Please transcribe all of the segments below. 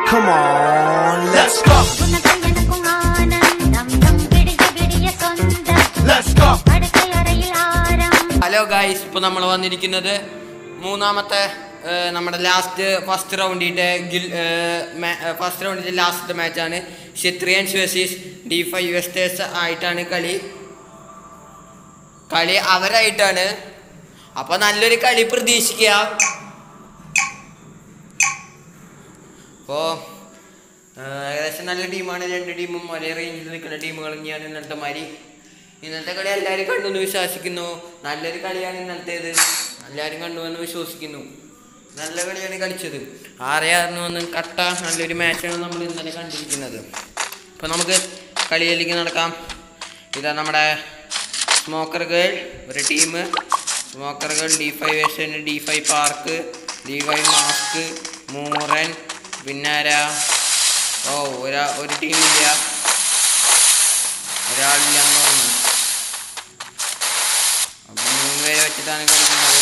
Come on, let's go. உனக்கும் ஆனந்தம் நம் பிடிய பிடிய சொந்தம் Let's go. അടുക്കളയിൽ ആരം ഹലോ ഗായ്സ് ഇപ്പോൾ നമ്മൾ വന്നിരിക്കുന്നത് മൂന്നാമത്തെ ഏ, നമ്മുടെ ലാസ്റ്റ് ഫസ്റ്റ് റൗണ്ടിൻ്റെ ഗിൽ ഫസ്റ്റ് റൗണ്ടിൻ്റെ ലാസ്റ്റ് മാച്ചാണ് Kshatriyans versus D five Westers ആയിട്ടാണ് കളി കളി അവരായിട്ടാണ് അപ്പോൾ നല്ലൊരു കളി പ്രതീക്ഷിക്കുക അപ്പോൾ ഏകദേശം നല്ല ടീമാണ് രണ്ട് ടീമും ഒരേ റേഞ്ചിൽ നിൽക്കുന്ന ടീമുകൾ തന്നെയാണ് ഇന്നലത്തെ മാതിരി ഇന്നത്തെ കളി എല്ലാവരും കണ്ടു എന്ന് വിശ്വസിക്കുന്നു നല്ലൊരു കളിയാണ് ഇന്നലത്തേത് എല്ലാവരും കണ്ടു എന്ന് വിശ്വസിക്കുന്നു നല്ല കളിയാണ് കളിച്ചത് ആരെയായിരുന്നു ഒന്ന് കട്ട നല്ലൊരു മാച്ചാണ് നമ്മൾ ഇന്നലെ കണ്ടിരിക്കുന്നത് അപ്പോൾ നമുക്ക് കളിയിലേക്ക് നടക്കാം ഇതാ നമ്മുടെ സ്മോക്കർ ഗേൾ ഒരു team smoker girl D five Asian D five park D five mask മൂറൻ പിന്നെ ആരാ ഓ ഒരാ ഒരു ടീമില്ല ഒരാളില്ലെന്ന് തോന്നുന്നു അപ്പം മൂന്ന് പേരെ വെച്ചിട്ടാണ് കളിക്കുന്നത്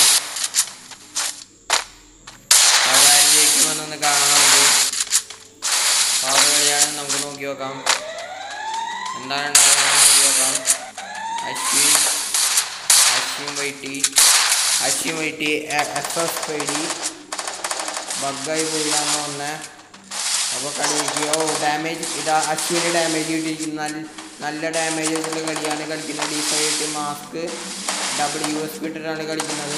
അതാരും ജയിക്കുമെന്നൊന്ന് കാണാം നമുക്ക് പവർ കളിയാണ് നമുക്ക് നോക്കി നോക്കാം എന്താണ് ഉണ്ടാകുന്നത് നോക്കി നോക്കാം Ashwin Ashwin Whitey Ashwin Whitey F F പൈ ഡി ബഗ്ഗായി പോയില്ലാന്ന് തോന്നുന്നത് അപ്പോൾ കളിക്ക് ഓ ഡാമേജ് ഇതാ അശ്വിന് ഡാമേജ് കിട്ടിയിരിക്കുന്നു നല്ല നല്ല ഡാമേജ് ഉള്ള കളിയാണ് കളിക്കുന്നത് ഡി ഫൈവ് എട്ട് മാസ്ക് ഡബ്ല്യു എസ് ഇട്ടിട്ടാണ് കളിക്കുന്നത്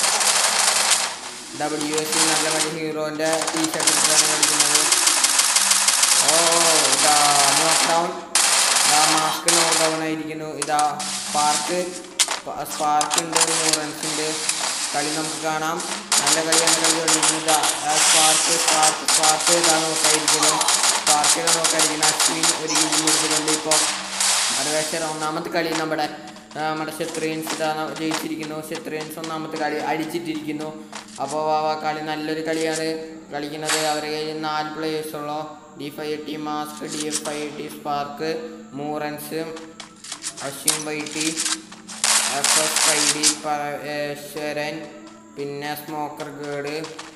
ഡബ്ല്യു എസ് നല്ല മറ്റേ ഹീറോൻ്റെ ടീ ഷർട്ട് ഇട്ടിട്ടാണ് കളിക്കുന്നത് ഓ ഇതാ നോക്ക് ഡൗൺ ഇതാ മാസ്ക് നോക്ക് ഡൗൺ ആയിരിക്കുന്നു ഇതാ പാർക്ക് സ്പാർക്ക് ഉണ്ട് നൂറൻസ് ഉണ്ട് കളി നമുക്ക് കാണാം നല്ല കളിയാണ് കളി കളിക്കുന്നത് സ്പാർക്ക് സ്പാർക്ക് സ്പാർക്ക് ഇതാ നോക്കായിരിക്കുന്നു സ്പാർക്ക് ഇതാ നോക്കായിരിക്കുന്നു അശ്വിൻ ഒരു കിലി കൊടുത്തിട്ടുണ്ട് ഇപ്പോൾ മറുവശം ഒന്നാമത്തെ കളി നമ്മുടെ ആ, നമ്മുടെ ക്ഷത്രിയൻസ് ഇതാ ന- ജയിച്ചിരിക്കുന്നു ക്ഷത്രിയൻസ് ഒന്നാമത്തെ കളി അടിച്ചിട്ടിരിക്കുന്നു അപ്പോൾ ആ കളി നല്ലൊരു കളിയാണ് കളിക്കുന്നത് അവരുടെ കയ്യിൽ നാല് പ്ലേയേഴ്സ് ഉള്ളൂ D five T mask D F five T spark മൂറൻസ് അശ്വിൻ വൈറ്റി എഫ് എസ് ഫൈ ഡി പരമേശ്വരൻ പിന്നെ സ്മോക്കർ ഗേഡ്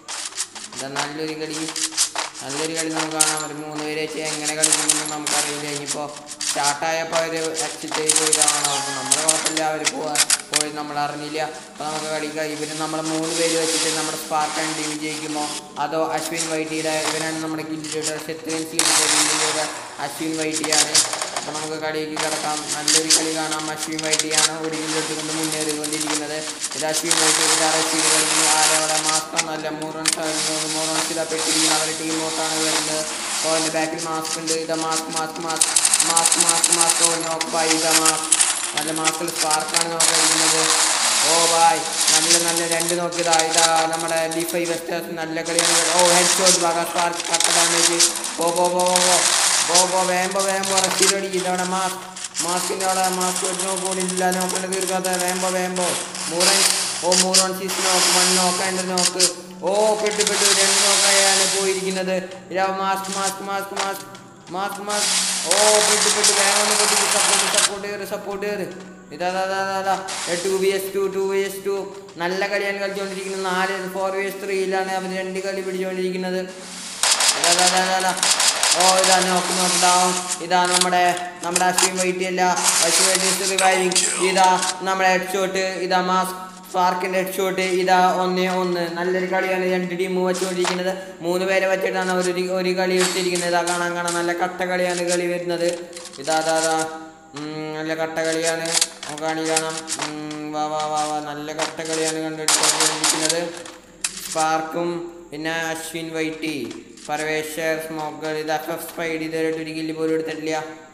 ഇതാ നല്ലൊരു കളി നല്ലൊരു കളി നമുക്ക് കാണാൻ പറ്റും മൂന്ന് പേര് വെച്ച് എങ്ങനെ കളിക്കുമെന്ന് നമുക്കറിയില്ല ഇനിയിപ്പോൾ സ്റ്റാർട്ടായപ്പോൾ അവർ എക്സിറ്റ് ചെയ്ത് പോയതാണോ അപ്പോൾ നമ്മൾ കുഴപ്പമില്ല അവർ പോവാ പോയി നമ്മൾ അറിഞ്ഞില്ല അപ്പോൾ നമുക്ക് കളിക്കാം ഇവർ നമ്മൾ മൂന്ന് പേര് വെച്ചിട്ട് നമ്മുടെ സ്പാർക്ക് ആൻഡ് ടീം വിജയിക്കുമോ അതോ അശ്വിൻ വൈറ്റിയുടെ ഇവരാണ് നമ്മുടെ ഗില്ലിയുടെ ക്ഷത്രിയൻ സീനിൻ്റെ ഗില്ലിയുടെ അശ്വിൻ വൈറ്റിയാണ് അപ്പോൾ നമുക്ക് കളിയിലേക്ക് കിടക്കാം നല്ലൊരു കളി കാണാം അശ്വിൻ വൈറ്റിയാണ് ഒരു കിലോ എടുത്തുകൊണ്ട് മുന്നേറിക്കൊണ്ടിരിക്കുന്നത് ഇത് അശ്വിൻ വൈറ്റി ഇത് അറസ്റ്റിൽ കളിക്കുന്നു ആരവിടെ മാസ്ക് നല്ല മൂറൻസ് ആയിരുന്നു മൂറൻസ് ഇതാ പെട്ടിരിക്കുന്നു അവരുടെ ടീമോട്ടാണ് വരുന്നത് അപ്പോൾ അതിൻ്റെ ബാക്കിൽ മാസ്ക് ഉണ്ട് ഇതാ mask mask mask mask mask mask നോക്കായി ഇതാ മാസ്ക് നല്ല മാസ്കിൽ സ്പാർക്കാണ് നമുക്ക് കളിക്കുന്നത് ഓ ബായ് നല്ല നല്ല രണ്ട് നോക്കിയതാ ഇതാ നമ്മുടെ ഡി ഫൈവ് വെസ്റ്റേഴ്സ് നല്ല കളിയാണ് ഓ ഹെഡ് ഷോട്ട് ഭാഗം സ്പാർക്ക് കട്ട ഡാമേജ് പോ പോ പോ പോ പോ പോ പോ വേമ്പോ വേമ്പോ റെസ്റ്റിലടി ഇതവിടെ മാസ്ക് മാസ്കിൻ്റെ അവിടെ മാസ്ക് വെച്ച് നോക്കൂടില്ല നോക്കേണ്ട തീർക്കാത്ത വേമ്പോ വേമ്പോ മൂറൻ ഓ മൂറോൺ സീസ് നോക്ക് വൺ നോക്കേണ്ട നോക്ക് ഓ പെട്ടു പെട്ടു രണ്ട് നോക്കായാണ് പോയിരിക്കുന്നത് ഇതാ mask mask mask mask mask mask ഓ പെട്ടു പെട്ടു വേഗം ഒന്ന് പെട്ടു സപ്പോർട്ട് സപ്പോർട്ട് കയറി സപ്പോർട്ട് കയറി ഇതാ ഇതാ ഇതാ ഇതാ two V S two two V S two നല്ല കളിയാണ് കളിച്ചുകൊണ്ടിരിക്കുന്നത് നാല് ഫോർ വി എസ് ത്രീയിലാണ് അവർ രണ്ട് കളി പിടിച്ചുകൊണ്ടിരിക്കുന്നത് ഇതാ ഇതാ ഇതാ ഇതാ, ഇതാ ഓ ഇതാ നോക്ക് നോക്ക് ഡൗൺ ഇതാ നമ്മുടെ നമ്മുടെ അശ്വിൻ വൈറ്റി അല്ല അശ്വിൻ വൈറ്റി റിവൈവിങ് ഇതാ നമ്മുടെ ഹെഡ് ഷോട്ട് ഇതാ മാസ്ക് സ്പാർക്കിൻ്റെ ഹെഡ് ഷോട്ട് ഇതാ ഒന്ന് ഒന്ന് നല്ലൊരു കളിയാണ് രണ്ട് ടീം വെച്ചുകൊണ്ടിരിക്കുന്നത് മൂന്ന് പേരെ വെച്ചിട്ടാണ് അവർ ഒരു ഒരു കളി എടുത്തിരിക്കുന്നത് ഇതാ കാണാൻ കാണാൻ നല്ല കട്ട കളിയാണ് കളി വരുന്നത് ഇതാ ഇതാ ഇതാ ഉം, നല്ല കട്ട കളിയാണ് നമുക്ക് കളി കാണാം ഉം, വാ വാ വാ വാ നല്ല കട്ട കളിയാണ് കണ്ടുകൊണ്ടിരിക്കുന്നത് സ്പാർക്കും പിന്നെ അശ്വിൻ വൈറ്റി പരവേശ്വർ സ്മോക്കർ ഇത് എഫ് എഫ് സ്പൈഡ് ഇതുവരെയായിട്ട് ഒരു കില്ല് പോലും എടുത്തിട്ടില്ല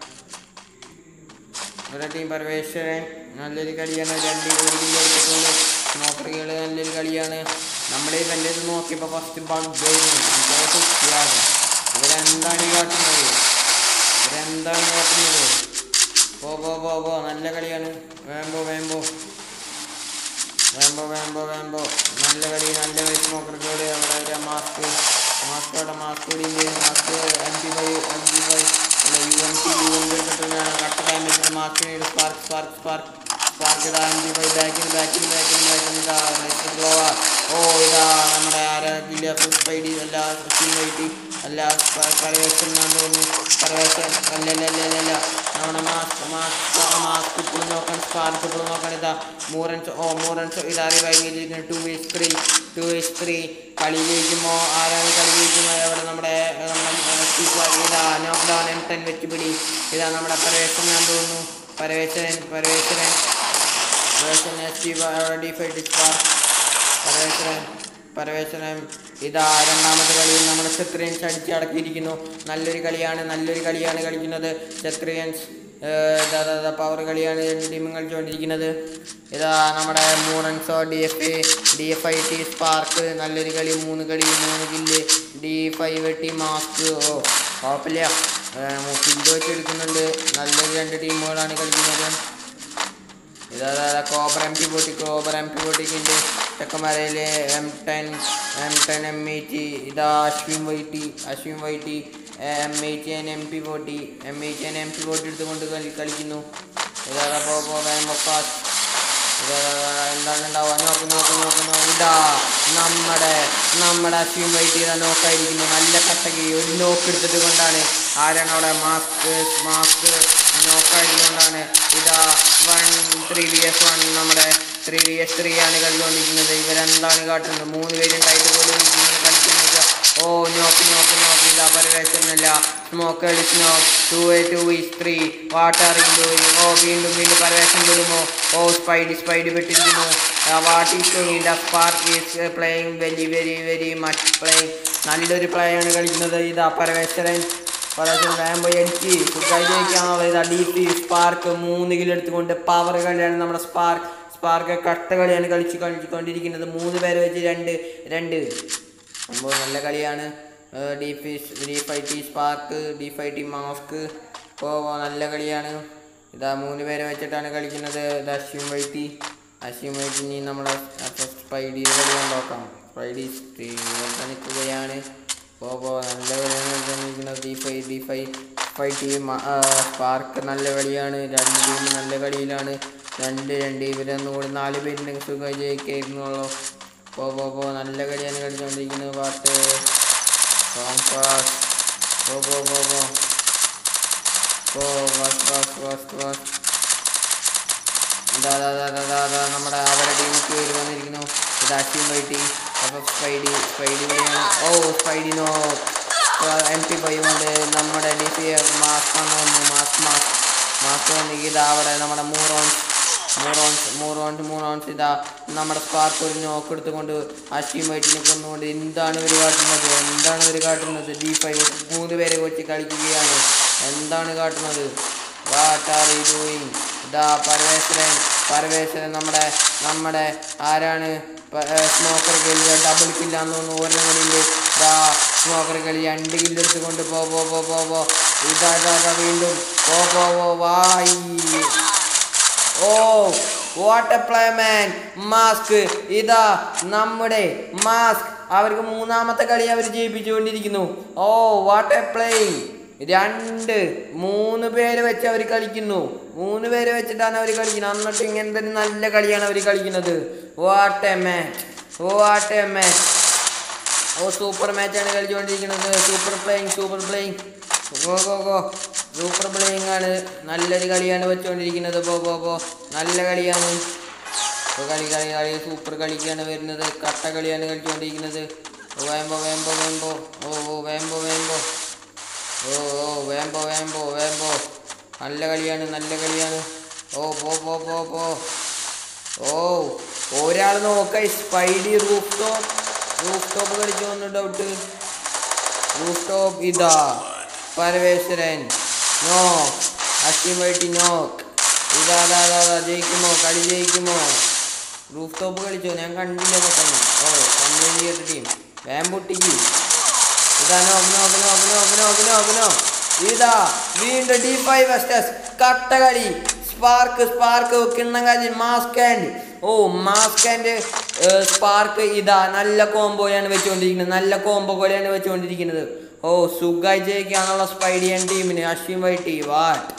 ഒരു ടീം പരവേശ്വരൻ നല്ലൊരു കളിയാണ് രണ്ട് ഒരു കില്ല് എടുത്തിട്ടുണ്ട് സ്മോക്കറുകൾ നല്ലൊരു കളിയാണ് നമ്മുടെ ഇവൻ്റെ ഇത് നോക്കിയപ്പോൾ ഫസ്റ്റ് കുട്ടിയാണ് ഇവരെന്താണ് ഈ കാട്ടുന്നത് ഇവരെന്താണ് കാട്ടുന്നത് പോ പോ പോ പോ നല്ല കളിയാണ് വേമ്പോ വേമ്പോ വേമ്പോ വേമ്പോ വേമ്പോ നല്ല കളി നല്ല വയസ്സ് നോക്കറുകൾ അവിടെ ഒരു മാസ്ക് മാസ്ക് അവിടെ മാസ്ക് കൂടി മാസ്ക് അഞ്ച് ഫൈവ് അഞ്ച് ഫൈവ് അല്ല U M T U M കിട്ടുന്നതാണ് കട്ട ഡാമേജ് മാസ്കിന് സ്പാർക്ക് സ്പാർക്ക് സ്പാർക്ക് സ്പാർക്ക് ഇതാ അഞ്ച് ഫൈവ് ബാക്കിന് ബാക്കിന് ബാക്കിന് ബാക്കിന് ഇതാ ഗ്ലോവ ഓ ഓ ഇതാ നമ്മുടെ ആരാ സ്പൈഡി അല്ല വൈറ്റി അല്ല പരവേശൻ ഞാൻ തോന്നുന്നു പരവേശൻ അല്ലല്ലല്ലല്ല നമ്മുടെ മാസ്ക് മാസ്ക് മാസ്ക് ഇപ്പോൾ നോക്കാൻ സ്പാർക്ക് ഇപ്പോൾ നോക്കാൻ ഇതാ മൂറൻസ് ഓ മൂറൻസ് ഇതാ റിവൈവ് ചെയ്തിരിക്കുന്നത് two V S three two V S three കളി ജയിക്കുമോ ആരാണ് കളി ജയിക്കുമോ എവിടെ നമ്മുടെ നമ്മുടെ സ്റ്റീഫ് ഇതാ നോക്ക് ഡൗൺ എം ടെൻ വെച്ച് പിടി ഇതാ നമ്മുടെ പരവേശൻ ഞാൻ തോന്നുന്നു പരവേശനൻ പരവേശനൻ പരവേശൻ സ്റ്റീവ് ഡിഫൈഡ് സ്പാർക്ക് പരവേശ്വരൻ പരവേശ്വരൻ ഇതാ രണ്ടാമത്തെ കളിയിൽ നമ്മുടെ ക്ഷത്രിയൻസ് അടിച്ചടക്കിയിരിക്കുന്നു നല്ലൊരു കളിയാണ് നല്ലൊരു കളിയാണ് കളിക്കുന്നത് ക്ഷത്രിയൻസ് പവർ കളിയാണ് രണ്ട് ടീമും കളിച്ചുകൊണ്ടിരിക്കുന്നത് ഇതാ നമ്മുടെ മൂറൻസോ D F A D F I T spark നല്ലൊരു കളി മൂന്ന് കളി മൂന്ന് kill D five T mask ഓ കുഴപ്പമില്ല കില്ല് വെച്ച് എടുക്കുന്നുണ്ട് നല്ലൊരു രണ്ട് ടീമുകളാണ് കളിക്കുന്നത് ഇതാ കോബർ എം പി പൊട്ടി കോബർ എം പി പൊട്ടിക്കിൻ്റെ ചെക്കന്മാരയിലെ M ten M ten M A T ഇതാ Ashwin Whitey Ashwin Whitey M A T N M P forty M A T N M P forty എടുത്തുകൊണ്ട് കളി കളിക്കുന്നു ഇതാ പോ പോ വേമ്പോ ഫാസ്റ്റ് ഇതാ എന്താണ് ഉണ്ടാവുക നോക്ക് നോക്ക് നോക്ക് നോക്ക് ഇതാ നമ്മുടെ നമ്മുടെ അശ്വിൻ വൈറ്റി ഇതാ നോക്കായിരിക്കുന്നു നല്ല കട്ടക്ക് ഒരു നോക്ക് എടുത്തിട്ട് കൊണ്ടാണ് ആരാണ് അവിടെ മാസ്ക് മാസ്ക് നോക്കായിരുന്നുകൊണ്ടാണ് ഇതാ one three V S one നമ്മുടെ ത്രീ വി എസ് ത്രീ ആണ് കളിച്ചുകൊണ്ടിരിക്കുന്നത് ഇവരെന്താണ് കാട്ടുന്നത് മൂന്ന് പേരുണ്ടായിട്ട് പോലും ഇങ്ങനെ കളിക്കുന്നില്ല ഓ നോക്ക് നോക്ക് നോക്ക് ഇതാ പരവേശനല്ല സ്മോക്ക് അടിച്ചു two A two is three what are doing ഓ വീണ്ടും വീണ്ടും പരവേശം വിടുമോ ഓ സ്പൈഡി സ്പൈഡി വിട്ടിരിക്കുന്നു what is doing the spark is playing very very very much playing നല്ലൊരു പ്ലേ ആണ് കളിക്കുന്നത് ഇതാ പരമേശ്വരൻ പരമേശ്വരൻ വേഗം പോയി അടിച്ച് സുഖമായി ജയിക്കാന്നുള്ളത് ഇതാ ഡി പി സ്പാർക്ക് മൂന്ന് കിലോ എടുത്തുകൊണ്ട് പവർ കളിയാണ് നമ്മുടെ സ്പാർക്ക് സ്പാർക്ക് കട്ട കളിയാണ് കളിച്ച് കളിച്ചുകൊണ്ടിരിക്കുന്നത് മൂന്ന് പേര് വെച്ച് രണ്ട് രണ്ട് സംഭവം നല്ല കളിയാണ് D P D five T spark D five T mask ഇപ്പോൾ നല്ല കളിയാണ് ഇതാ മൂന്ന് പേരെ വെച്ചിട്ടാണ് കളിക്കുന്നത് ഇത് അശ്വിൻ വൈറ്റി അശ്വിൻ വൈറ്റി ഇനി നമ്മുടെ സ്പൈഡി കളി നോക്കാം സ്പൈഡി നിൽക്കുകയാണ് ഇപ്പോൾ ഇപ്പോൾ നല്ല കളിയാണ് കളിക്കുന്നത് D five D five five team spark നല്ല കളിയാണ് രണ്ട് ടീം നല്ല കളിയിലാണ് രണ്ട് രണ്ട് ഇവരൊന്നും കൂടി നാല് പേരുണ്ടെങ്കിൽ സുഖമായി ജയിക്കായിരുന്നുള്ളൂ പോ പോ പോ നല്ല കളിയാണ് കളിച്ചുകൊണ്ടിരിക്കുന്നത് പാട്ട് സോങ് ഫാസ്റ്റ് പോ പോ പോ പോ പോ ഫാസ്റ്റ് ഫാസ്റ്റ് ഫാസ്റ്റ് ഫാസ്റ്റ് ഇതാ ഇതാ ഇതാ ഇതാ ഇതാ ഇതാ നമ്മുടെ അവരുടെ ടീം കയറി വന്നിരിക്കുന്നു ഇത് അശ്വിൻ വൈറ്റി അപ്പോൾ സ്പൈഡി സ്പൈഡി വഴിയാണ് ഓ സ്പൈഡി നോ എം പി ഉണ്ട് നമ്മുടെ ഡി സി മാസ്ക് വന്നു മാസ്ക് മാസ്ക് മാസ്ക് വന്നെങ്കിൽ ഇതാ അവിടെ നമ്മുടെ മൂറോൺസ് മൂറോൺസ് മൂറോൺസ് മൂറോൺസ് ഇതാ നമ്മുടെ സ്പാർക്ക് ഒരു നോക്ക് എടുത്തുകൊണ്ട് അശ്വിൻ വൈറ്റിനെ കൊന്നുകൊണ്ട് എന്താണ് ഇവർ കാട്ടുന്നത് എന്താണ് ഇവർ കാട്ടുന്നത് ഡി ഫൈവ് മൂന്ന് പേരെ വെച്ച് കളിക്കുകയാണ് എന്താണ് കാട്ടുന്നത് വാട്ട് ആർ യു ഡൂയിങ് ഇതാ പരമേശ്വരൻ പരമേശ്വരൻ നമ്മുടെ നമ്മുടെ ആരാണ് സ്മോക്കർ കളി ഡബിൾ കില്ലാന്ന് തോന്നുന്നു ഒരെണ്ണം കളിയിൽ ഇതാ സ്മോക്കർ കളി രണ്ട് കില്ല് എടുത്തുകൊണ്ട് പോ പോ പോ പോ പോ ഇതാ ഇതാ ഇതാ വീണ്ടും പോ പോ പോ വായി ഓ what a play man mask ഇതാ നമ്മുടെ മാസ്ക് അവർക്ക് മൂന്നാമത്തെ കളി അവർ ജയിപ്പിച്ചുകൊണ്ടിരിക്കുന്നു ഓ വാട്ട് എ പ്ലേയിങ് രണ്ട് മൂന്ന് പേര് വെച്ച് അവർ കളിക്കുന്നു മൂന്ന് പേര് വെച്ചിട്ടാണ് അവർ കളിക്കുന്നത് എന്നിട്ട് ഇങ്ങനത്തെ ഒരു നല്ല കളിയാണ് അവർ കളിക്കുന്നത് what a match what a match ഓ സൂപ്പർ മാച്ചാണ് കളിച്ചുകൊണ്ടിരിക്കുന്നത് super playing super playing go go go super playing ആണ് നല്ലൊരു കളിയാണ് വെച്ചുകൊണ്ടിരിക്കുന്നത് പോ പോ പോ നല്ല കളിയാണ് ഇപ്പോൾ കളി കളി കളി സൂപ്പർ കളിക്കാണ് വരുന്നത് കട്ട കളിയാണ് കളിച്ചുകൊണ്ടിരിക്കുന്നത് ഓ വേമ്പോ വേമ്പോ വേമ്പോ ഓ ഓ വേമ്പോ വേമ്പോ ഓ ഓ വേമ്പോ വേമ്പോ വേമ്പോ നല്ല കളിയാണ് നല്ല കളിയാണ് ഓ പോ പോ പോ പോ ഓ ഒരാൾ നോക്ക Spidey roof top roof top കളിച്ചു വന്നു ഡൗട്ട് റൂഫ് ടോപ്പ് ഇതാ പരമേശ്വരൻ നോ അശ്വിൻ വൈറ്റി നോക്ക് ഇതാ അതാ അതാ അതാ ജയിക്കുമോ കളി ജയിക്കുമോ റൂഫ് ടോപ്പ് കളിച്ചോ ഞാൻ കണ്ടില്ല പെട്ടെന്ന് ഓ കമ്പനി ചെയ്ത ടീം വേമ്പൊട്ടിക്ക് ഇതാ നോക്ക് നോക്ക് നോക്ക് നോക്ക് നോക്ക് നോക്ക് നോ ഇതാ വീണ്ടും ഡി ഫൈവ് വെസ്റ്റേഴ്സ് കട്ട കളി സ്പാർക്ക് സ്പാർക്ക് കിണ്ണങ്കാലി മാസ്ക് ആൻഡ് ഓ മാസ്ക് ആൻഡ് സ്പാർക്ക് ഇതാ നല്ല കോംബോയാണ് വെച്ചുകൊണ്ടിരിക്കുന്നത് നല്ല കോംബോ പോലെയാണ് വെച്ചുകൊണ്ടിരിക്കുന്നത് ഓ സുഖായി ജയിക്കാനുള്ള സ്പൈഡിയൻ ടീമിന് അശ്വിൻ വൈറ്റി വാട്ട്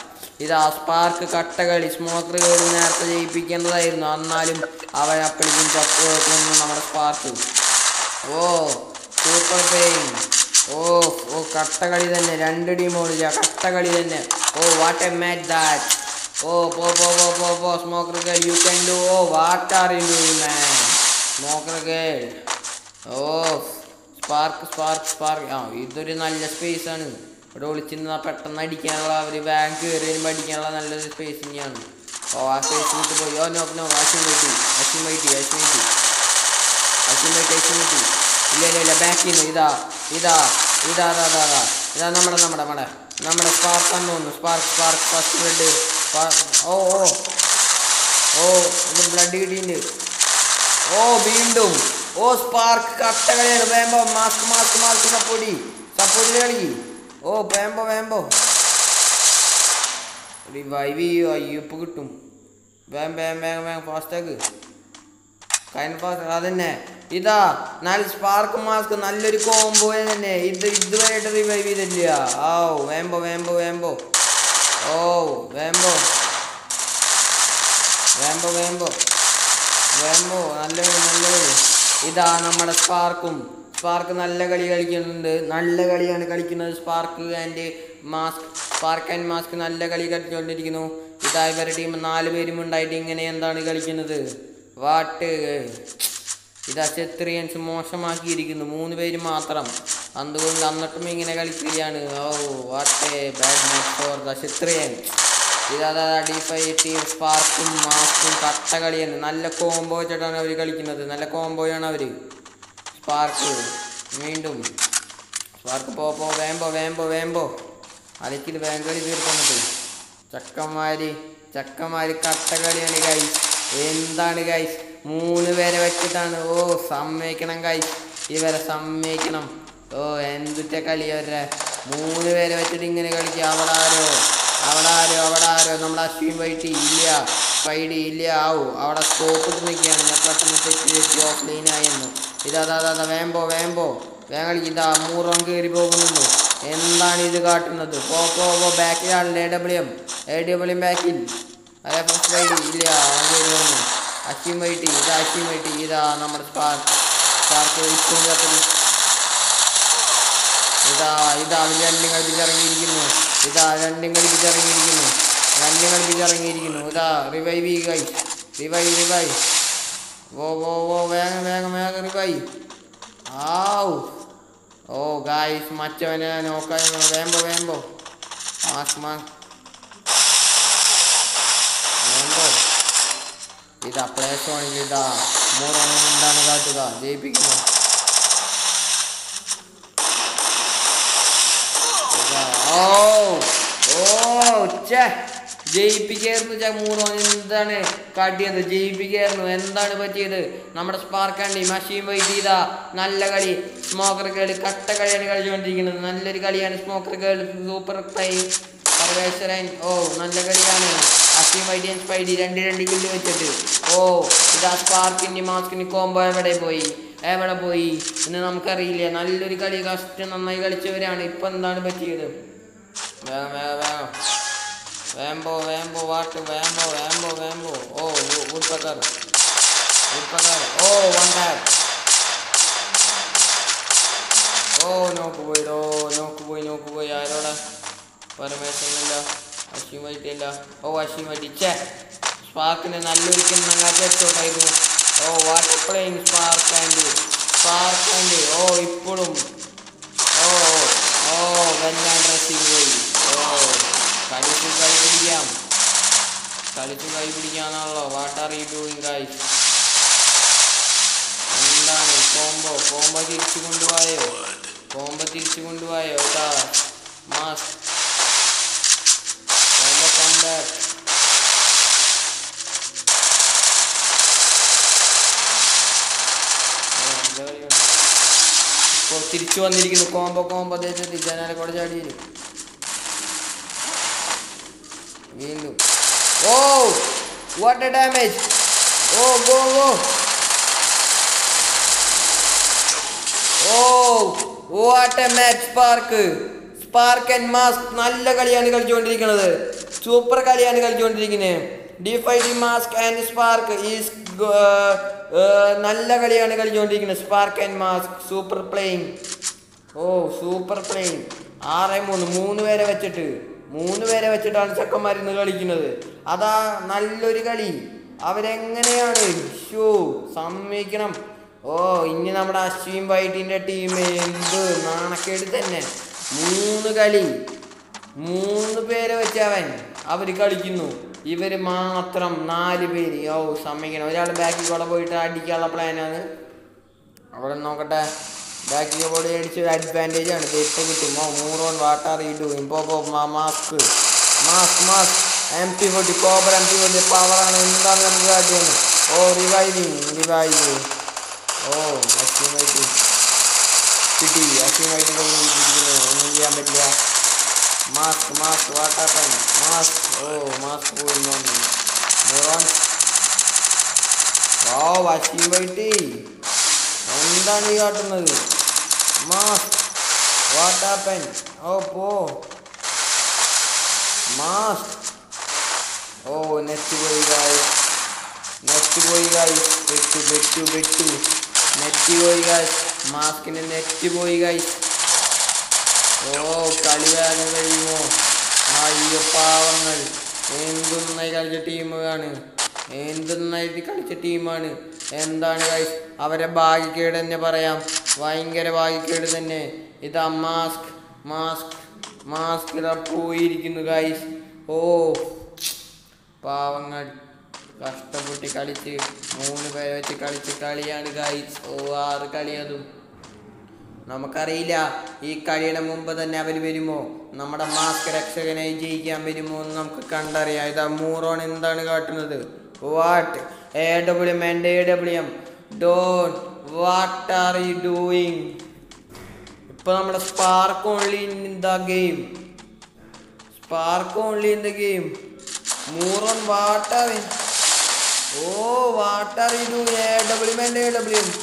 ഇതാ സ്പാർക്ക് കട്ടകളി സ്മോക്കറുകൾ നേരത്തെ ജയിപ്പിക്കേണ്ടതായിരുന്നു എന്നാലും അവൻ അപ്പോഴേക്കും ചപ്പ് കൊന്നു നമ്മുടെ സ്പാർക്ക് ഓ സൂപ്പർ പെയിൻ ഓ ഓ കട്ടകളി തന്നെ രണ്ട് ടീം ഓടില്ല കട്ടകളി തന്നെ ഓ വാട്ട് എ മാച്ച് ദാറ്റ് ഓ പോ പോ പോ പോ പോ smoker girl you can do ഓ what are you doing man smoker girl ഓ സ്പാർക്ക് സ്പാർക്ക് സ്പാർക്ക് ആ ഇതൊരു നല്ല സ്പേസ് ആണ് ഇവിടെ ഒളിച്ചിരുന്ന പെട്ടെന്ന് അടിക്കാനുള്ള അവർ ബാങ്ക് കയറി വരുമ്പോൾ അടിക്കാനുള്ള നല്ലൊരു സ്പേസ് തന്നെയാണ് ഓ ആ സ്പേസ് വിട്ട് പോയി ഓ no no Ashwin Whitey Ashwin Whitey Ashwin Whitey Ashwin Whitey Ashwin Whitey ഇല്ല ഇല്ല ഇല്ല ബാക്കിൽ നിന്ന് ഇതാ ഇതാ ഇതാ ഇതാ ഇതാ ഇതാ ഇതാ നമ്മുടെ നമ്മുടെ നമ്മുടെ നമ്മുടെ സ്പാർക്ക് ആണെന്ന് തോന്നുന്നു സ്പാർക്ക് സ്പാർക്ക് ഫസ്റ്റ് ബ്ലഡ് ഓ ഓ ഓ ഇത് ബ്ലഡ് കിട്ടിയിട്ടുണ്ട് ഓ വീണ്ടും ഓ സ്പാർക്ക് കട്ട കളിയാണ് വേമ്പോ മാസ്ക് മാസ്ക് മാസ്ക് സപ്പോർട്ടി സപ്പോർട്ടിൽ കളി ഓ വേമ്പോ വേമ്പോ റിവൈവ് ചെയ്യോ അയ്യോ ഇപ്പൊ കിട്ടും വേം വേം വേഗം വേഗം ഫാസ്റ്റാക്ക് കൈൻ ഫാസ്റ്റ് അതന്നെ ഇതാ നല്ല സ്പാർക്ക് മാസ്ക് നല്ലൊരു കോംബോ തന്നെ ഇത് ഇതുവരെയായിട്ട് റിവൈവ് ചെയ്തില്ല ഓ വേമ്പോ വേമ്പോ വേമ്പോ ഓ വേമ്പോ വേമ്പോ വേമ്പോ വേമ്പോ നല്ല കളി നല്ല കളി ഇതാ നമ്മുടെ സ്പാർക്കും സ്പാർക്ക് നല്ല കളി കളിക്കുന്നുണ്ട് നല്ല കളിയാണ് കളിക്കുന്നത് spark and mask spark and mask നല്ല കളി കളിച്ചുകൊണ്ടിരിക്കുന്നു ഇതാ ഇവരുടെ ടീം നാല് പേരും ഉണ്ടായിട്ട് ഇങ്ങനെ എന്താണ് കളിക്കുന്നത് വാട്ട് ഇതാ ചെത്രിയൻസ് മോശമാക്കിയിരിക്കുന്നു മൂന്ന് പേര് മാത്രം അതുകൊണ്ട് എന്നിട്ടും ഇങ്ങനെ കളിക്കുകയാണ് ഓ what bad match for the ചെത്രിയൻസ് ഇതാ ഡിഫൈ ടീം സ്പാർക്കും മാസ്കും കട്ട കളിയാണ് നല്ല കോംബോ വെച്ചിട്ടാണ് അവർ കളിക്കുന്നത് നല്ല കോംബോയാണ് അവർ സ്പാർക്ക് വീണ്ടും സ്പാർക്ക് പോ പോ വേമ്പോ വേമ്പോ വേമ്പോ അലക്കിൽ വേങ്കളി തീർക്കുന്നത് ചക്കന്മാര് ചക്കന്മാര് കട്ട കളിയാണ് ഗൈസ് എന്താണ് ഗൈസ് മൂന്ന് പേരെ വെച്ചിട്ടാണ് ഓ സമ്മതിക്കണം ഗൈസ് ഇവരെ സമ്മതിക്കണം ഓ എന്തുറ്റ കളി അവരുടെ മൂന്ന് പേരെ വെച്ചിട്ട് ഇങ്ങനെ കളിക്കുക അവിടെ ആരോ അവിടെ ആരോ അവിടെ ആരോ നമ്മുടെ അശ്വിൻ വൈറ്റി ഇല്ല സ്പൈഡി ഇല്ല ആവൂ അവിടെ സ്കോപ്പ് ഇട്ട് നിൽക്കുകയാണ് ഞാൻ പെട്ടെന്ന് തെറ്റി തെറ്റി ഓഫ് ലൈൻ ആയെന്ന് ഇതാ അതാ അതാ വേമ്പോ വേമ്പോ വേഗം കളിക്ക് ഇതാ മൂറം കയറി പോകുന്നുണ്ട് എന്താണ് ഇത് കാട്ടുന്നത് പോ പോ പോ ബാക്കിലാണ് A W M A W M ബാക്കിൽ അതെ ഫസ്റ്റ് വൈഡി ഇല്ല അവൻ കയറി വന്നു അശ്വിൻ വൈറ്റി ഇതാ അശ്വിൻ വൈറ്റി ഇതാ നമ്മുടെ സ്പാർക്ക് സ്പാർക്ക് ഇപ്പം കത്തിൽ ഇതാ ഇതാ അവൻ രണ്ടും കളിപ്പിച്ചിറങ്ങിയിരിക്കുന്നു ഇതാ രണ്ടും കളിപ്പിച്ചിറങ്ങിയിരിക്കുന്നു രണ്ടും കളിപ്പിച്ചിറങ്ങിയിരിക്കുന്നു ഇതാ റിവൈവ് ചെയ്യുക റിവൈവ് റിവൈവ് ഓ ഓ ഓ വേഗം വേഗം വേഗം റിവൈവ് ആവു ഓ ഗായ്സ് മച്ചവനെ നോക്കാൻ വേമ്പോ വേമ്പോ മാസ്ക് മാസ്ക് വേമ്പോ ഇതാ പ്ലേസ് ആണെങ്കിൽ ഇതാ മൂറോണം എന്താണ് കാട്ടുക ജയിപ്പിക്കുന്നു ഇതാ, ഓ ഓ ഛേ ജയിപ്പിക്കായിരുന്നു ചേ മൂന്നോ എന്താണ് കാട്ടിയത് ജയിപ്പിക്കായിരുന്നു എന്താണ് പറ്റിയത് നമ്മുടെ സ്പാർക്കാണ്ടി മഷീൻ വൈറ്റ് ചെയ്ത നല്ല കളി സ്മോക്കർ കേള് കട്ട കളിയാണ് കളിച്ചുകൊണ്ടിരിക്കുന്നത് നല്ലൊരു കളിയാണ് സ്മോക്കർ കേള് സൂപ്പർ പ്ലേ സർവേശ്വരൻ ഓ നല്ല കളിയാണ് അസീം വൈഡിയൻ സ്പൈഡി രണ്ട് രണ്ട് കില്ല് വെച്ചിട്ട് ഓ ഇതാ സ്പാർക്കിൻ്റെ മാസ്കിന് കോംബോ എവിടെ പോയി എവിടെ പോയി എന്ന് നമുക്കറിയില്ല നല്ലൊരു കളി കഷ്ടം നന്നായി കളിച്ചവരാണ് ഇപ്പം എന്താണ് പറ്റിയത് വേഗം വേഗം വേഗം വേമ്പോ വേമ്പോ വാട്ട് വേമ്പോ വേമ്പോ വേമ്പോ ഓ ഉൾപ്പക്കാർ ഉൾപ്പക്കാർ ഓ വൺ ടാപ്പ് ഓ നോക്ക് പോയി ഓ നോക്ക് പോയി നോക്ക് പോയി ആരോടെ പരമേശ്വരനില്ല അശ്വിൻ വൈറ്റില്ല ഓ അശ്വിൻ വൈറ്റി ചേ സ്പാർക്കിന് നല്ലൊരു കിണ്ണങ്ങാറ്റ് എത്തോട്ടായിരുന്നു ഓ what are playing spark and spark and ഓ ഇപ്പോഴും ഓ ഓ വെല്ലാൻ ഡ്രസ്സിങ് പോയി ഓ കളിച്ച് കൈ പിടിക്കാം കളിച്ച് കൈ പിടിക്കാന്നാണല്ലോ what are you doing guys എന്താണ് കോംബോ കോംബോ തിരിച്ചു കൊണ്ടുപോയോ കോംബോ തിരിച്ചു കൊണ്ടുപോയോ ഇതാ മാസ് കോംബോ കമ്പാക്ക് ഇപ്പോൾ തിരിച്ചു വന്നിരിക്കുന്നു കോംബോ കോംബോ ദേശത്ത് ജനാല കൂടെ ചാടി വരും വീണ്ടും ഓ വാട്ട് എ ഡാമേജ് ഓ ഗോ ഗോ ഓ what a match spark spark and mask നല്ല കളിയാണ് കളിച്ചുകൊണ്ടിരിക്കുന്നത് സൂപ്പർ കളിയാണ് കളിച്ചുകൊണ്ടിരിക്കുന്നത് D five D mask and spark is നല്ല കളിയാണ് കളിച്ചുകൊണ്ടിരിക്കുന്നത് spark and mask super playing ഓ സൂപ്പർ പ്ലേയിങ് ആറ് മൂന്ന് മൂന്ന് പേരെ വെച്ചിട്ട് മൂന്ന് പേരെ വെച്ചിട്ടാണ് ചെക്കന്മാർ ഇന്ന് കളിക്കുന്നത് അതാ നല്ലൊരു കളി അവരെങ്ങനെയാണ് ഷോ സമ്മതിക്കണം ഓ ഇനി നമ്മുടെ അശ്വിൻ വൈറ്റിന്റെ ടീം എന്ത് നാണക്കേട് തന്നെ മൂന്ന് കളി മൂന്ന് പേരെ വെച്ച് അവൻ അവർ കളിക്കുന്നു ഇവര് മാത്രം നാല് പേര് ഓ സമ്മതിക്കണം ഒരാൾ ബാക്കിൽ കൂടെ പോയിട്ട് അടിക്കാനുള്ള പ്ലാനാണ് അവിടെ നോക്കട്ടെ ബാക്കിൽ ബോഡി അടിച്ച് അഡ്വാൻറ്റേജ് ആണ് ഇത് ഇപ്പൊ കിട്ടും ഓ മൂറോൺ വാട്ടാർ ഈ ഡൂയിങ് പോ mask mask mask M P forty കോബർ എം പി ഫോർട്ടി പവറാണ് എന്താണ് നമുക്ക് കാട്ടിയത് ഓ റിവൈവിങ് റിവൈവ് ഓ അശ്വിനായിട്ട് കിട്ടി അശ്വിനായിട്ട് ഒന്നും ചെയ്യാൻ പറ്റില്ല മാസ്ക് മാസ്ക് വാട്ടാർ മാസ്ക് ഓ മാസ്ക് പോയി മൂറോൺ ഓ അശ്വിൻ വൈറ്റി എന്താണ് ഈ കാട്ടുന്നത് മാസ് വാട്ട് ആപ്പൻ ഓ പോ മാസ് ഓ നെറ്റ് പോയി ഗായ് നെറ്റ് പോയി ഗായ് ബെറ്റു ബെറ്റു ബെറ്റു നെറ്റ് പോയി ഗായ് മാസ്കിന് നെറ്റ് പോയി ഗായ് ഓ കളി വേഗം കഴിയുമോ അയ്യോ പാവങ്ങൾ എന്തൊന്നായി കളിച്ച ടീമാണ് എന്തൊന്നായിട്ട് കളിച്ച ടീമാണ് എന്താണ് ഗൈസ് അവരെ ഭാഗ്യക്കേട് തന്നെ പറയാം ഭയങ്കര ഭാഗ്യക്കേട് തന്നെ ഇതാ മാസ്ക് മാസ്ക് മാസ്ക് ഇതാ പോയിരിക്കുന്നു ഗൈസ് ഓ പാവങ്ങൾ കഷ്ടപ്പെട്ട് കളിച്ച് മൂന്ന് പേരെ വെച്ച് കളിച്ച് കളിയാണ് ഗൈസ് ഓ ആറ് കളി അതും നമുക്കറിയില്ല ഈ കളിയുടെ മുമ്പ് തന്നെ അവർ വരുമോ നമ്മുടെ മാസ്ക് രക്ഷകനെ ജയിക്കാൻ വരുമോ എന്ന് നമുക്ക് കണ്ടറിയാം ഇതാ മൂറോൺ എന്താണ് കാട്ടുന്നത് what A W M and A W M don what are you doing ഇപ്പൊ നമ്മുടെ spark only in the game spark only in the game മൂറോൺ വാട്ട് ആർ ഓ what are you doing A W M and A W M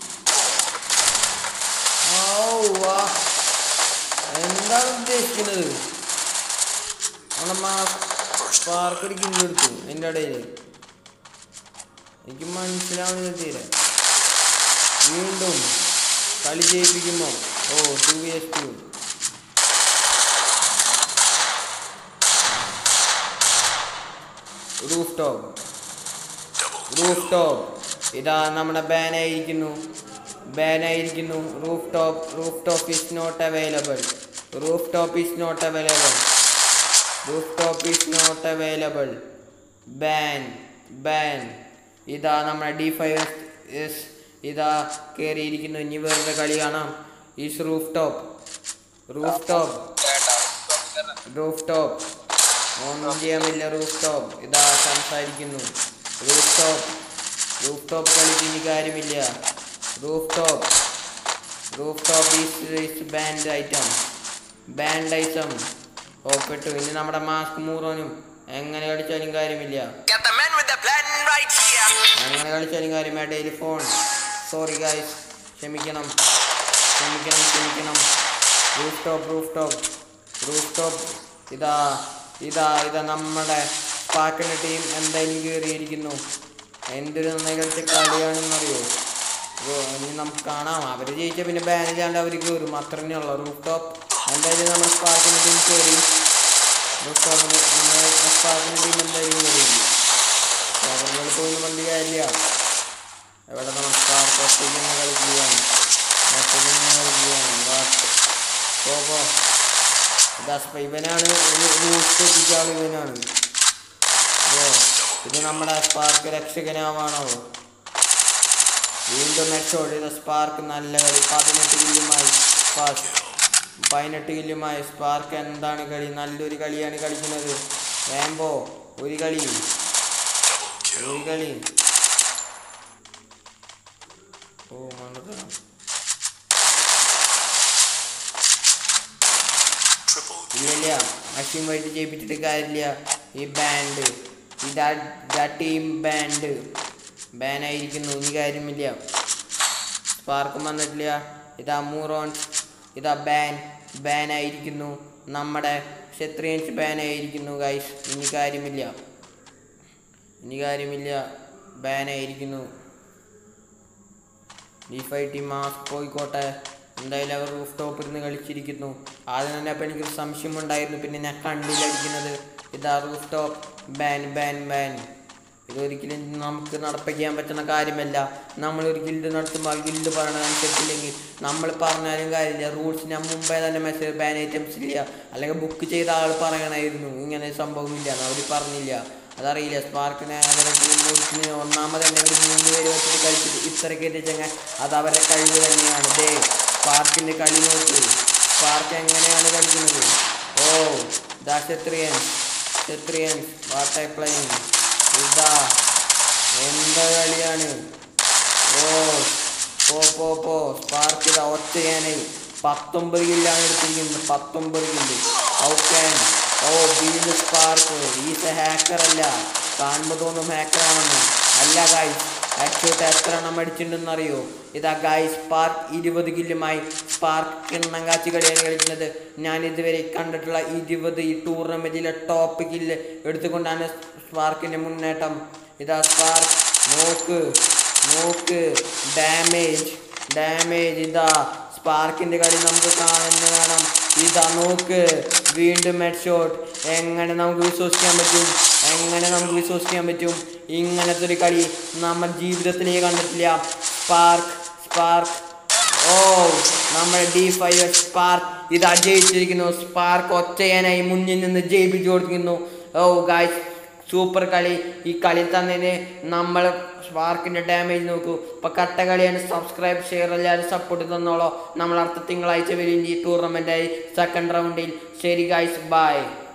ഔവ്വ. എന്താണ് ഉദ്ദേശിക്കുന്നത് നമ്മളെ park ഒരു kill എടുത്തു എൻ്റെ ഇടയിൽ എനിക്ക് മനസ്സിലാവുന്നില്ല തീരെ വീണ്ടും കളി ജയിപ്പിക്കുമോ ഓ two V S two roof top roof top ഇതാ നമ്മുടെ ബാനായിരിക്കുന്നു ബാനായിരിക്കുന്നു roof top roof top is not available roof top is not available roof top is not available ban ban ഇതാ നമ്മുടെ ഡി ഫൈവ് എസ് ഇതാ കയറിയിരിക്കുന്നു ഇനി വെറുതെ കളി കാണാം is roof top roof top roof top ഒന്നും ചെയ്യാൻ പറ്റില്ല റൂഫ് ടോപ്പ് ഇതാ സംസാരിക്കുന്നു റൂഫ് ടോപ്പ് റൂഫ് ടോപ്പ് കളിക്ക് ഇനി കാര്യമില്ല roof top roof top is band item band item ഓ പെട്ടു ഇനി നമ്മുടെ മാസ്ക് മൂറോനും എങ്ങനെ കളിച്ചാലും കാര്യമില്ല Got the man with the plan right here. എങ്ങനെ കളിച്ചാലും കാര്യമില്ല ഡെയിലി ഫോൺ സോറി ഗായ്സ് ക്ഷമിക്കണം ക്ഷമിക്കണം ക്ഷമിക്കണം roof top roof top roof top ഇതാ ഇതാ ഇതാ നമ്മുടെ പാക്കിൻ്റെ ടീം എന്തായാലും കയറിയിരിക്കുന്നു എന്തൊരു നന്നായി കളിച്ച കളിയാണെന്നറിയോ ഓ, ഇനി നമുക്ക് കാണാം അവർ ജയിച്ച പിന്നെ ബാനേജാണ്ട് അവർ കയറും അത്ര തന്നെയുള്ള റൂഫ് ടോപ്പ് എന്തായാലും നമ്മുടെ സ്പാർക്കിൻ്റെ ടീം കയറി റൂഫ് ടോപ്പിന് നമ്മുടെ സ്പാർക്കിൻ്റെ ടീം എന്തായാലും കയറിയുണ്ട് പവറുകൾ പോയി വണ്ടി കാര്യമില്ല എവിടെ നമ്മൾ സ്പാർക്ക് ഒറ്റയ്ക്ക് തന്നെ കളിക്കുകയാണ് ഒറ്റയ്ക്ക് തന്നെ കളിക്കുകയാണ് വാട്ട് പോ പോ ഇതാ സ്പ- ഇവനാണ് റൂട്ട് എത്തിക്കാൾ ഇവനാണ് ഓ ഇത് നമ്മുടെ സ്പാർക്ക് രക്ഷകനാവാണോ വീണ്ടും മെച്ചോട് ഇത് സ്പാർക്ക് നല്ല കളി പതിനെട്ട് കില്ലുമായി ഫാസ്റ്റ് പതിനെട്ട് കില്ലുമായി സ്പാർക്ക് എന്താണ് കളി നല്ലൊരു കളിയാണ് കളിക്കുന്നത് വേമ്പോ ഒരു കളി ഒരു കളി ഓ മണ്ടത്തരം ഇല്ലില്ല അശ്വിൻ വൈറ്റ് ജയിപ്പിച്ചിട്ട് കാര്യമില്ല ഈ ബാൻഡ് ഇതാ ടീം ബാൻഡ് ബാനായിരിക്കുന്നു ഇനി കാര്യമില്ല സ്പാർക്കും വന്നിട്ടില്ല ഇതാ മൂറോൺ ഇതാ ബാൻ ബാൻ ആയിരിക്കുന്നു നമ്മുടെ ക്ഷത്രിയൻസ് ബാൻ ആയിരിക്കുന്നു ഗൈസ് ഇനി കാര്യമില്ല ഇനി കാര്യമില്ല ബാൻ ആയിരിക്കുന്നു ഡിഫൈ ടീം മാസ് പോയിക്കോട്ടെ എന്തായാലും അവർ റൂഫ് ടോപ്പിൽ നിന്ന് കളിച്ചിരിക്കുന്നു ആദ്യം തന്നെ അപ്പം എനിക്കൊരു സംശയമുണ്ടായിരുന്നു പിന്നെ ഞാൻ കണ്ടില്ലടിക്കുന്നത് ഇതാ roof top ban ban ban ഇതൊരിക്കലും നമുക്ക് നടപ്പിക്കാൻ പറ്റുന്ന കാര്യമല്ല നമ്മൾ ഒരു ഗിൽഡ് നടത്തുമ്പോൾ ആ ഗിൽഡ് പറയണത് അനുസരിച്ചില്ലെങ്കിൽ നമ്മൾ പറഞ്ഞാലും കാര്യമില്ല റൂൾസ് ഞാൻ മുമ്പേ തന്നെ മെസ്സേജ് ബാൻ ഐറ്റംസ് ഇല്ല അല്ലെങ്കിൽ ബുക്ക് ചെയ്ത ആൾ പറയണമായിരുന്നു ഇങ്ങനെ സംഭവമില്ല അവർ പറഞ്ഞില്ല അതറിയില്ല സ്പാർക്കിനെ അവരെ ടീമിന് ഒന്നാമത് തന്നെ ഒരു മൂന്ന് പേര് വെച്ചിട്ട് കളിച്ചിട്ട് ഇത്രയ്ക്ക് എത്തിച്ചെങ്കിൽ അത് അവരുടെ കഴിവ് തന്നെയാണ് ദേ സ്പാർക്കിൻ്റെ കളി നോക്ക് സ്പാർക്ക് എങ്ങനെയാണ് കളിക്കുന്നത് ഓ ദാ ക്ഷത്രിയൻ ക്ഷത്രിയൻ വാട്ടർ പ്ലെയിൻ ഇതാ എന്താ കളിയാണ് ഓ പോ പോ പോ സ്പാർക്ക് ഇതാ ഒറ്റ ചെയ്യാനായി പത്തൊമ്പത് കില്ലാണ് എടുത്തിരിക്കുന്നത് പത്തൊമ്പത് കില്ല് ഓക്കെ ഓ വീണ്ടും സ്പാർക്ക് ഈസ് ഹാക്കർ അല്ല കാണുമ്പോൾ തോന്നും ഹാക്കറാണെന്ന് അല്ല ഗായ്സ് ആക്ച്വലി എത്ര എണ്ണം അടിച്ചിട്ടുണ്ടെന്ന് അറിയോ ഇതാ ഗായ് സ്പാർക്ക് ഇരുപത് കില്ലുമായി സ്പാർക്ക് കിണ്ണം കാച്ചി കളിയാണ് കളിക്കുന്നത് ഞാൻ ഇതുവരെ കണ്ടിട്ടുള്ള ഇരുപത് ഈ ടൂർണമെന്റിലെ ടോപ്പ് കില്ല് എടുത്തുകൊണ്ടാണ് സ്പാർക്കിന്റെ മുന്നേറ്റം ഇതാ സ്പാർക്ക് നോക്ക് നോക്ക് ഡാമേജ് ഡാമേജ് ഇതാ സ്പാർക്കിന്റെ കളി നമുക്ക് കാണുന്ന കാണാം ഇതാ നോക്ക് വീണ്ടും ഹെഡ് ഷോട്ട് എങ്ങനെ നമുക്ക് വിശ്വസിക്കാൻ പറ്റും എങ്ങനെ നമുക്ക് വിശ്വസിക്കാൻ പറ്റും ഇങ്ങനത്തെ ഒരു കളി നമ്മൾ ജീവിതത്തിലേ കണ്ടിട്ടില്ല സ്പാർക്ക് സ്പാർക്ക് ഓ നമ്മുടെ ഡി ഫൈവ് സ്പാർക്ക് ഇതാ ജയിച്ചിരിക്കുന്നു സ്പാർക്ക് ഒറ്റയാനായി മുന്നിൽ നിന്ന് ജയിപ്പിച്ചു കൊടുക്കുന്നു ഓ ഗായ്സ് സൂപ്പർ കളി ഈ കളി തന്നതിന് നമ്മൾ സ്പാർക്കിന്റെ ഡാമേജ് നോക്കൂ ഇപ്പൊ കട്ട കളിയാണ് സബ്സ്ക്രൈബ് ഷെയർ എല്ലാവരും സപ്പോർട്ട് തന്നോളോ നമ്മൾ അടുത്ത തിങ്കളാഴ്ച വരും ഈ ടൂർണമെന്റായി സെക്കൻഡ് റൗണ്ടിൽ ശരി ഗായ്സ് ബൈ